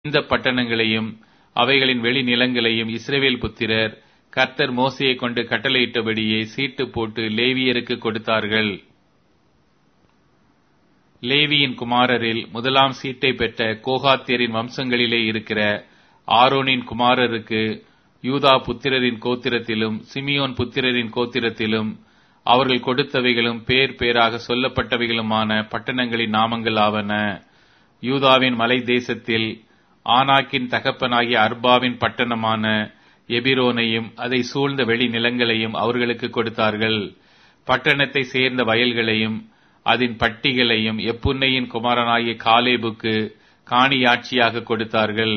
இந்த பட்டணங்களையும் அவைகளின் வெளி நிலங்களையும் இஸ்ரவேல் புத்திரர் கர்த்தர் மோசையை கொண்டு கட்டளையிட்டபடியே சீட்டு போட்டு லேவியருக்கு கொடுத்தார்கள் லேவியின் குமாரரில் முதலாம் சீட்டை பெற்ற கோகாத்தியரின் வம்சங்களிலே இருக்கிற ஆரோனின் குமாரருக்கு யூதா புத்திரரின் கோத்திரத்திலும் சிமியோன் புத்திரரின் கோத்திரத்திலும் அவர்கள் கொடுத்தவைகளும் பேர் பேராக சொல்லப்பட்டவைகளுமான பட்டணங்களின் நாமங்கள் ஆவன யூதாவின் மலை தேசத்தில் ஆனாக்கின் தகப்பனாகிய அர்பாவின் பட்டணமான எபிரோனையும் அதை சூழ்ந்த வெளி நிலங்களையும் அவர்களுக்கு கொடுத்தார்கள் பட்டணத்தை சேர்ந்த வயல்களையும் அதன் பட்டிகளையும் எப்புன்னையின் குமாரனாகிய காலேபுக்கு காணியாட்சியாக கொடுத்தார்கள்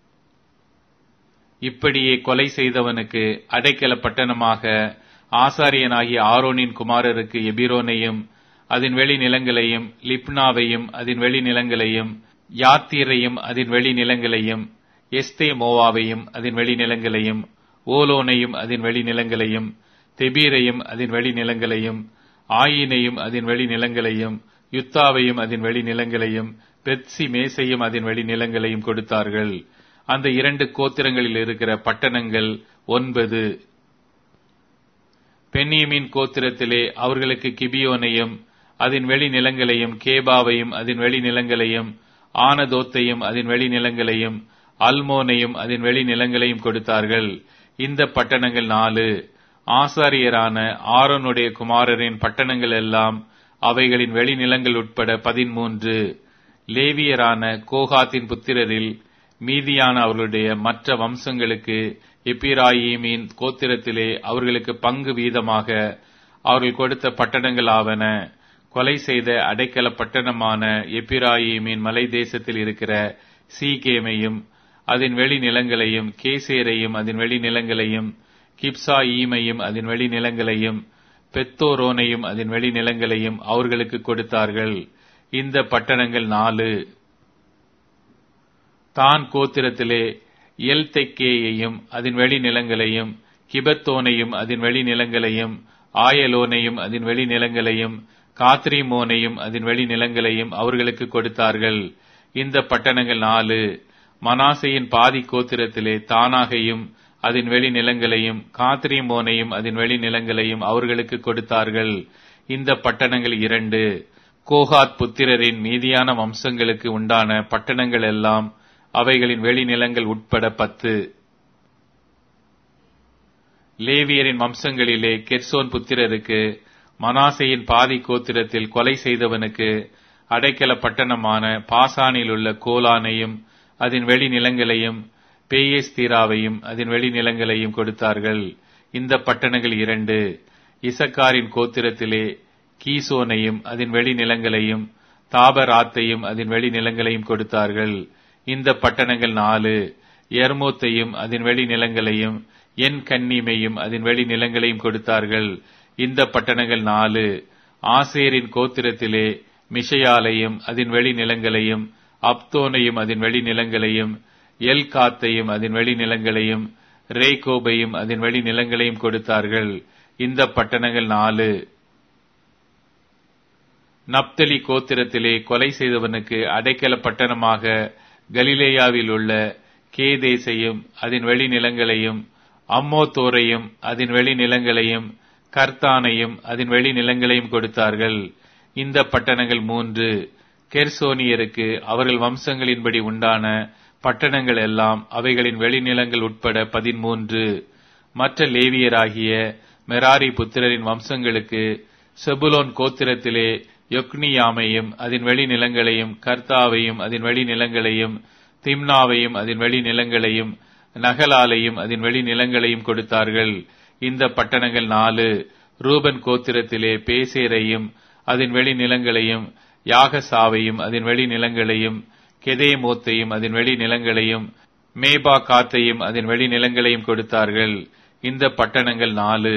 இப்படியே கொலை செய்தவனுக்கு அடைக்கல பட்டணமாக ஆசாரியனாகிய ஆரோனின் குமாரருக்கு எபிரோனையும் அதன் வெளி நிலங்களையும் லிப்னாவையும் அதன் வெளி நிலங்களையும் யாத்தீரையும் அதன் வெளி நிலங்களையும் எஸ்தே மோவாவையும் அதன் வெளி நிலங்களையும் ஓலோனையும் அதன் வெளி நிலங்களையும் தெபீரையும் அதன் வெளி நிலங்களையும் ஆயினையும் அதன் வெளி நிலங்களையும் யுத்தாவையும் அதன் வெளி நிலங்களையும் பெட்சி மேசையும் அதன் வெளி நிலங்களையும் கொடுத்தார்கள் அந்த இரண்டு கோத்திரங்களில் இருக்கிற பட்டணங்கள் ஒன்பது பென்னியமின் கோத்திரத்திலே அவர்களுக்கு கிபியோனையும் அதன் வெளி நிலங்களையும் கேபாவையும் அதன் வெளி நிலங்களையும் ஆனதோத்தையும் அதன் வெளி நிலங்களையும் அல்மோனையும் அதன் வெளி நிலங்களையும் கொடுத்தார்கள் இந்த பட்டணங்கள் நாலு ஆசாரியரான ஆரோனுடைய குமாரரின் பட்டணங்கள் எல்லாம் அவைகளின் வெளிநிலங்கள் உட்பட பதிமூன்று லேவியரான கோகாத்தின் புத்திரரில் மீதியான அவர்களுடைய மற்ற வம்சங்களுக்கு எப்பிராயீமின் கோத்திரத்திலே அவர்களுக்கு பங்கு வீதமாக அவர்கள் கொடுத்த பட்டணங்கள் ஆவன கொலை செய்த அடைக்கல பட்டணமான எப்பிராயீமின் மலை தேசத்தில் இருக்கிற சீகேமையும் அதன் வெளி நிலங்களையும் கேசேரையும் அதன் வெளி நிலங்களையும் கிப்சா ஈமையும் அதன் வெளி நிலங்களையும் பெத்தோரோனையும் அதன் வெளி நிலங்களையும் அவர்களுக்கு கொடுத்தார்கள் இந்த பட்டணங்கள் நாலு தான் கோத்திரத்திலே எல் தெக்கேயையும் அதன் வெளி நிலங்களையும் கிபத்தோனையும் அதன் வெளி நிலங்களையும் ஆயலோனையும் அதன் வெளி நிலங்களையும் காத்ரிமோனையும் அதன் வெளி நிலங்களையும் அவர்களுக்கு கொடுத்தார்கள் இந்த பட்டணங்கள் நாலு மனாசையின் பாதி கோத்திரத்திலே தானாகையும் அதன் வெளி நிலங்களையும் காத்ரிமோனையும் அதன் வெளி நிலங்களையும் அவர்களுக்கு கொடுத்தார்கள் இந்த பட்டணங்கள் இரண்டு கோகாத் புத்திரரின் மீதியான வம்சங்களுக்கு உண்டான பட்டணங்கள் எல்லாம் அவைகளின் வெளிநிலங்கள் உட்பட பத்து லேவியரின் வம்சங்களிலே கெர்சோன் புத்திரருக்கு மனாசையின் பாதி கோத்திரத்தில் கொலை செய்தவனுக்கு அடைக்கல பட்டணமான பாசானில் உள்ள கோலானையும் அதன் வெளி நிலங்களையும் பேயஸ்தீராவையும் அதன் வெளி நிலங்களையும் கொடுத்தார்கள் இந்த பட்டணங்கள் இரண்டு இசக்காரின் கோத்திரத்திலே கீசோனையும் அதன் வெளி நிலங்களையும் தாபராத்தையும் அதன் வெளி நிலங்களையும் கொடுத்தார்கள் இந்த பட்டணங்கள் நாலு எர்மோத்தையும் அதன் வெளி நிலங்களையும் என் கன்னிமையும் அதன் வெளி நிலங்களையும் கொடுத்தார்கள் இந்த பட்டணங்கள் நாலு ஆசேரின் கோத்திரத்திலே மிஷையாலையும் அதன் வெளி நிலங்களையும் அப்தோனையும் அதன் வெளி நிலங்களையும் எல் காத்தையும் அதன் வெளி நிலங்களையும் ரேகோபையும் அதன் வெளி நிலங்களையும் கொடுத்தார்கள் இந்த பட்டணங்கள் நாலு நப்தலி கோத்திரத்திலே கொலை செய்தவனுக்கு அடைக்கல பட்டணமாக கலிலேயாவில் உள்ள கேதேசையும் அதன் வெளி நிலங்களையும் அம்மோத்தோரையும் அதன் வெளி நிலங்களையும் கர்த்தானையும் அதன் வெளி நிலங்களையும் கொடுத்தார்கள் இந்த பட்டணங்கள் மூன்று கெர்சோனியருக்கு அவர்கள் வம்சங்களின்படி உண்டான பட்டணங்கள் எல்லாம் அவைகளின் வெளிநிலங்கள் உட்பட பதிமூன்று மற்ற லேவியராகிய மெராரி புத்திரரின் வம்சங்களுக்கு செபுலோன் கோத்திரத்திலே யொக்னியாமையும் அதன் வெளி நிலங்களையும் கர்த்தாவையும் அதன் வெளி நிலங்களையும் திம்னாவையும் அதன் வெளி நிலங்களையும் நகலாலையும் அதன் வெளி நிலங்களையும் கொடுத்தார்கள் இந்த பட்டணங்கள் நாலு ரூபன் கோத்திரத்திலே பேசேரையும் அதன் வெளி நிலங்களையும் யாகசாவையும் அதன் வெளி நிலங்களையும் கெதேமோத்தையும் அதன் வெளி நிலங்களையும் மேபா காத்தையும் அதன் வெளி நிலங்களையும் கொடுத்தார்கள் இந்த பட்டணங்கள் நாலு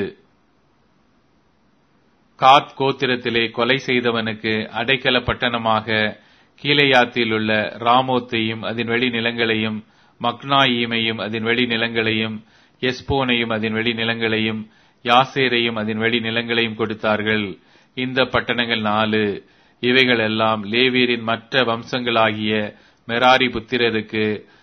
காத் கோத்திரத்திலே கொலை செய்தவனுக்கு அடைக்கல பட்டணமாக கீழையாத்தில் உள்ள ராமோத்தையும் அதன் வெளி நிலங்களையும் மக்னாயீமையும் அதன் வெளி நிலங்களையும் எஸ்போனையும் அதன் வெளி நிலங்களையும் யாசேரையும் அதன் வெளி நிலங்களையும் கொடுத்தார்கள் இந்த பட்டணங்கள் நாலு இவைகள் எல்லாம் லேவியரின் மற்ற வம்சங்களாகிய மெராரி புத்திரருக்கு